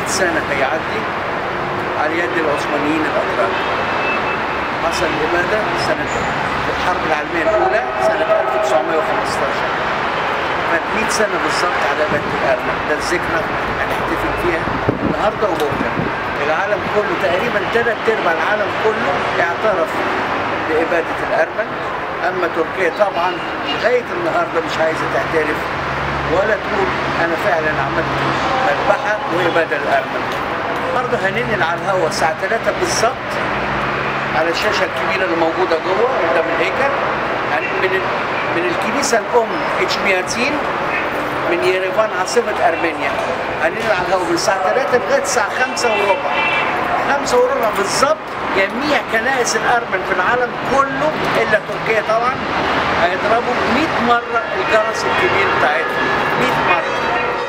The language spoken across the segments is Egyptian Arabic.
سنة هيعدي على يد العثمانيين الأتراك حصل الإبادة سنة الحرب العالمية الأولى سنة 1915 كانت 100 سنة بالظبط على إبادة الأرنب ده الذكرى هنحتفل فيها النهاردة وبكرة العالم كله تقريبا ثلاث أرباع العالم كله اعترف بإبادة الأرمن أما تركيا طبعا لغاية النهاردة مش عايزة تعترف ولا تقول أنا فعلا عملت مذبحة وإبادة للأرمن النهارده هننقل على الهواء الساعة 3 بالظبط على الشاشة الكبيرة اللي موجودة جوه قدام الهيكل هن- من ال- من الكنيسة الأم اتشمياتين من يريفان عاصمة أرمينيا هننقل على الهواء من الساعة 3 لغاية الساعة 5 وربع 5 وربع بالظبط جميع كنائس الأرمن في العالم كله إلا تركيا طبعا هيضربوا 100 مرة الجرس الكبير بتاعتهم 100 مرة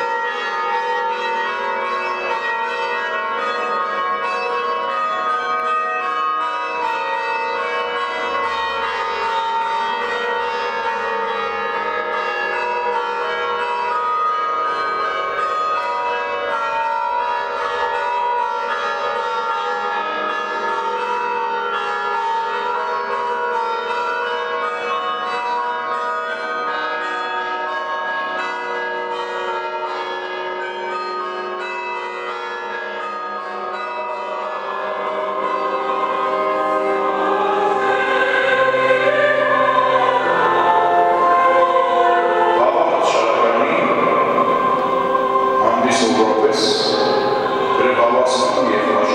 Paweł Trzelewani, Andis Europys, Rywała Sądów